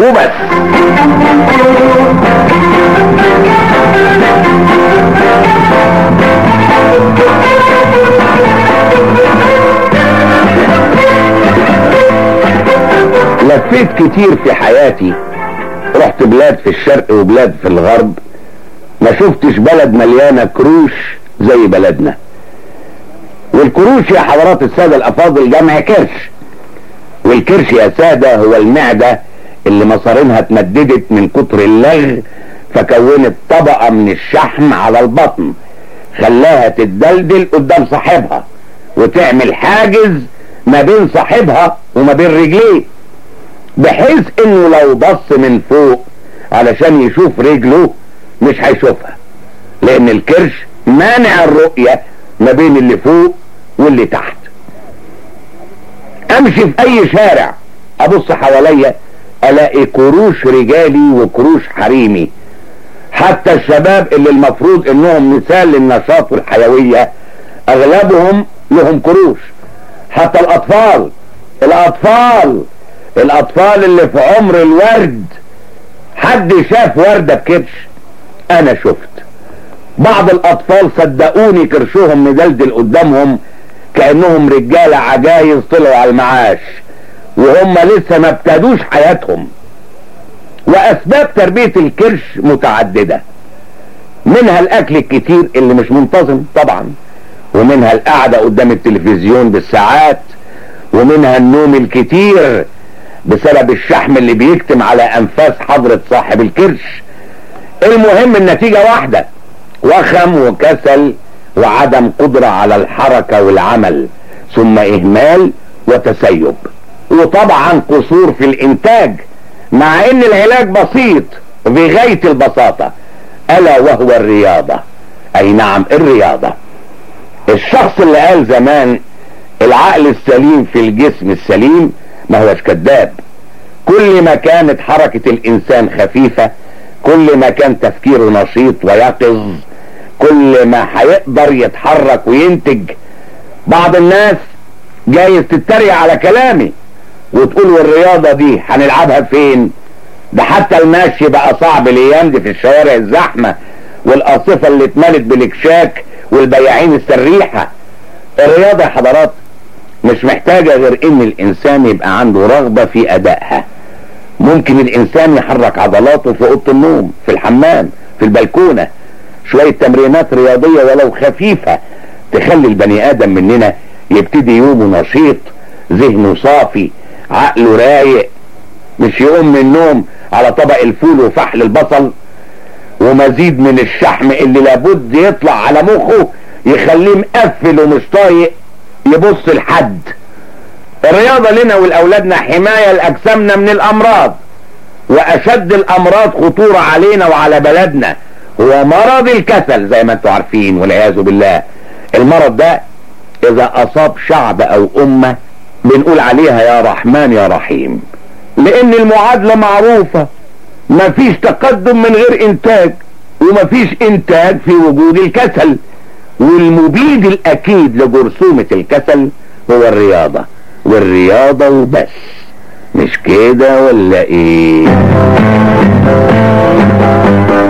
وبس لفيت كتير في حياتي رحت بلاد في الشرق وبلاد في الغرب ما شفتش بلد مليانة كروش زي بلدنا والكروش يا حضرات السادة الافاضل جمع كرش والكرش يا سادة هو المعدة اللي مصارينها اتمددت من كتر اللغ فكونت طبقة من الشحم على البطن خلاها تتدلدل قدام صاحبها وتعمل حاجز ما بين صاحبها وما بين رجليه بحيث انه لو بص من فوق علشان يشوف رجله مش هيشوفها لان الكرش مانع الرؤية ما بين اللي فوق واللي تحت امشي في اي شارع ابص حواليا الاقي كروش رجالي وكروش حريمي حتى الشباب اللي المفروض انهم مثال للنشاط والحيوية اغلبهم لهم كروش حتى الاطفال الاطفال الاطفال اللي في عمر الورد حد شاف وردة بكرش انا شفت بعض الاطفال صدقوني كرشهم مدلدل قدامهم كانهم رجاله عجايز طلعوا على المعاش وهم لسه ما ابتدوش حياتهم واسباب تربيه الكرش متعدده منها الاكل الكتير اللي مش منتظم طبعا ومنها القعده قدام التلفزيون بالساعات ومنها النوم الكتير بسبب الشحم اللي بيكتم على انفاس حضرة صاحب الكرش المهم النتيجة واحدة وخم وكسل وعدم قدرة على الحركة والعمل ثم اهمال وتسيب وطبعا قصور في الانتاج مع ان العلاج بسيط بغاية البساطة الا وهو الرياضة اي نعم الرياضة الشخص اللي قال زمان العقل السليم في الجسم السليم ما هوش كذاب كل ما كانت حركة الانسان خفيفة كل ما كان تفكيره نشيط ويقظ كل ما هيقدر يتحرك وينتج بعض الناس جايز تتريق على كلامي وتقول والرياضة دي هنلعبها فين ده حتى المشي بقى صعب الايام دي في الشوارع الزحمة والقاصفة اللي اتملت بالاكشاك والبياعين السريحة الرياضة يا حضرات مش محتاجة غير ان الانسان يبقى عنده رغبة في ادائها ممكن الانسان يحرك عضلاته في اوضه النوم في الحمام في البلكونة شوية تمرينات رياضية ولو خفيفة تخلي البني ادم مننا يبتدي يومه نشيط ذهنه صافي عقله رايق مش يقوم من النوم على طبق الفول وفحل البصل ومزيد من الشحم اللي لابد يطلع على مخه يخليه مقفل ومش طايق يبص لحد الرياضة لنا ولأولادنا حماية لأجسامنا من الأمراض وأشد الأمراض خطورة علينا وعلى بلدنا هو مرض الكسل زي ما انتم عارفين والعياذ بالله المرض ده إذا أصاب شعب أو أمة بنقول عليها يا رحمن يا رحيم لأن المعادلة معروفة مفيش تقدم من غير إنتاج ومفيش إنتاج في وجود الكسل والمبيد الأكيد لجرثومة الكسل هو الرياضة والرياضة وبس مش كده ولا ايه